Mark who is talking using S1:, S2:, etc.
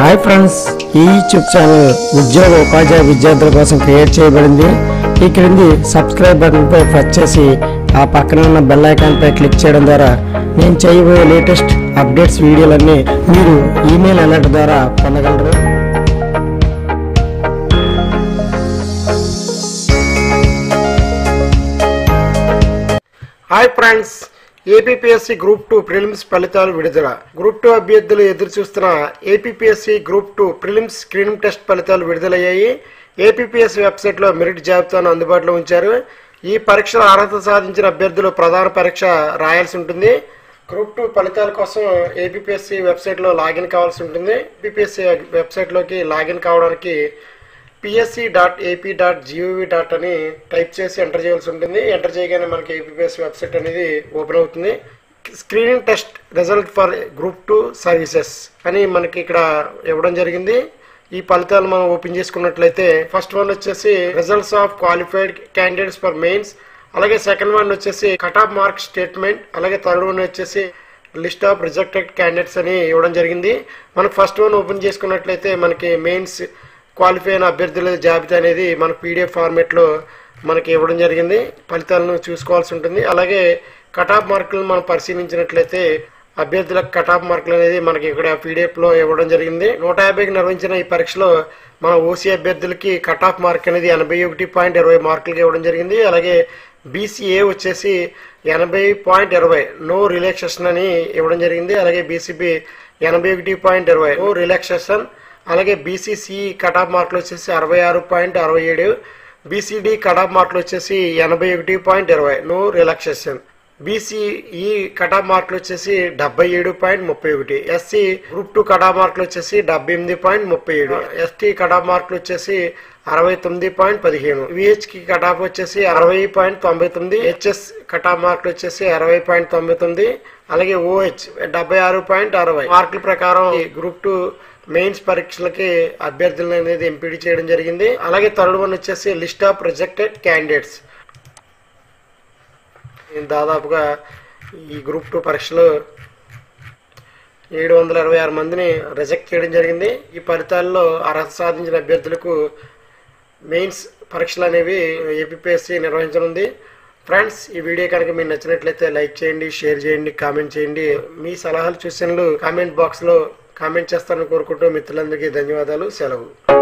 S1: hi friends ఈ YouTube channel ఉద్యోగ ఉపాధ్యాయ విద్యార్థుల కోసం క్రియేట్ చేయబడింది ఈ క్రింది సబ్స్క్రైబ్ బటన్పై ప్రెస్ చేసి ఆ పక్కన ఉన్న బెల్ ఐకాన్పై క్లిక్ చేయడం ద్వారా నేను చేయబోయే లేటెస్ట్ అప్డేట్స్ వీడియోలన్నీ మీరు ఈమెయిల్ అలర్ట్ ద్వారా పొందగలరు hi friends APPSC group two prelims ఫలితాలు విడుదల గ్రూప్ టూ అభ్యర్థులు ఎదురు చూస్తున్న APPSC group two prelims screening test ఫలితాలు విడుదలయ్యాయి ఏపీపీఎస్సీ వెబ్సైట్లో మెరిట్ జాబితాను అందుబాటులో ఉంచారు ఈ పరీక్షలో అర్హత సాధించిన అభ్యర్థులు ప్రధాన పరీక్ష రాయాల్సి ఉంటుంది గ్రూప్ టూ ఫలితాల కోసం ఏపీపీఎస్సీ వెబ్సైట్లో లాగిన్ కావాల్సి ఉంటుంది ఏపీపీఎస్సీ వెబ్సైట్లోకి లాగిన్ కావడానికి PSC dot AP dot GOV dot అని టైప్ చేసి ఎంటర్ చేయాల్సి ఉంటుంది ఎంటర్ చేయగానే మనకి ఏపీఎస్ వెబ్సైట్ అనేది ఓపెన్ అవుతుంది screening test result for group two services అని మనకి ఇక్కడ ఇవ్వడం జరిగింది ఈ ఫలితాలు మనం ఓపెన్ చేసుకున్నట్లయితే ఫస్ట్ వన్ వచ్చేసి results of qualified candidates for mains అలాగే సెకండ్ వన్ వచ్చేసి కట్ ఆఫ్ మార్క్ స్టేట్మెంట్ అలాగే థర్డ్ వన్ వచ్చేసి లిస్ట్ ఆఫ్ రిజెక్టెడ్ క్యాండిడేట్స్ అని ఇవ్వడం జరిగింది మనకు ఫస్ట్ వన్ ఓపెన్ చేసుకున్నట్లయితే మనకి మెయిన్స్ క్వాలిఫై అయిన అభ్యర్థుల జాబితా అనేది మన పీడిఎఫ్ ఫార్మేట్లో మనకి ఇవ్వడం జరిగింది ఫలితాలను చూసుకోవాల్సి ఉంటుంది అలాగే కట్ ఆఫ్ మార్కులను మనం పరిశీలించినట్లయితే అభ్యర్థుల కట్ ఆఫ్ మార్కులు అనేది మనకి ఇక్కడ పీడిఎఫ్లో ఇవ్వడం జరిగింది నూట యాభైకి నిర్వహించిన ఈ పరీక్షలో మన ఓసీ అభ్యర్థులకి కట్ ఆఫ్ మార్క్ అనేది ఎనభై ఒకటి పాయింట్ ఇరవై మార్కులకి ఇవ్వడం జరిగింది అలాగే బీసీఏ వచ్చేసి ఎనభై పాయింట్ ఇరవై నో రిలాక్సేషన్ అని ఇవ్వడం జరిగింది అలాగే బీసీబీ ఎనభై ఒకటి పాయింట్ ఇరవై నో రిలాక్సేషన్ అలాగే బీసీసీ కటాఫ్ మార్కులు వచ్చేసి అరవై ఆరు పాయింట్ అరవై ఏడు బీసీడీ కటాఫ్ మార్కులు వచ్చేసి ఎనభై ఒకటి పాయింట్ ఇరవై నో రిలాక్సేషన్ బీసీఈ కటాఫ్ మార్కులు వచ్చేసి డెబ్బై ఏడు పాయింట్ ముప్పై ఒకటి ఎస్సీ గ్రూప్ టూ కటాఫ్ మార్కులు వచ్చేసి డెబ్బై ఎనిమిది పాయింట్ ముప్పై ఏడు ఎస్టీ కటాఫ్ మార్కులు వచ్చేసి అరవై తొమ్మిది పాయింట్ పదిహేను విహెచ్ కి కటాఫ్ వచ్చేసి అరవై పాయింట్ తొంభై తొమ్మిది హెచ్ఎస్ కటాఫ్ మార్కులు వచ్చేసి అరవై పాయింట్ తొంభై తొమ్మిది అలాగే ఓహెచ్ డెబ్బై ఆరు పాయింట్ అరవై మార్కుల ప్రకారం ఈ గ్రూప్ టూ మెయిన్స్ పరీక్షలకి అభ్యర్థులను అనేది ఎంపిక చేయడం జరిగింది అలాగే థర్డ్ వన్ వచ్చేసి లిస్ట్ ఆఫ్ ప్రొజెక్టెడ్ క్యాండిడేట్స్ దాదాపుగా ఈ గ్రూప్ టూ పరీక్షలు ఏడు వందల ఇరవై ఆరు మందిని రిజెక్ట్ చేయడం జరిగింది ఈ ఫలితాల్లో అర్హత సాధించిన అభ్యర్థులకు మెయిన్స్ పరీక్షలు అనేవి ఏపీఎస్సి నిర్వహించనుంది ఫ్రెండ్స్ ఈ వీడియో కనుక మీకు నచ్చినట్లయితే లైక్ చేయండి షేర్ చేయండి కామెంట్ చేయండి మీ సలహాలు సూచనలు కామెంట్ బాక్స్లో కామెంట్ చేస్తారని కోరుకుంటూ మిత్రులందరికీ ధన్యవాదాలు సెలవు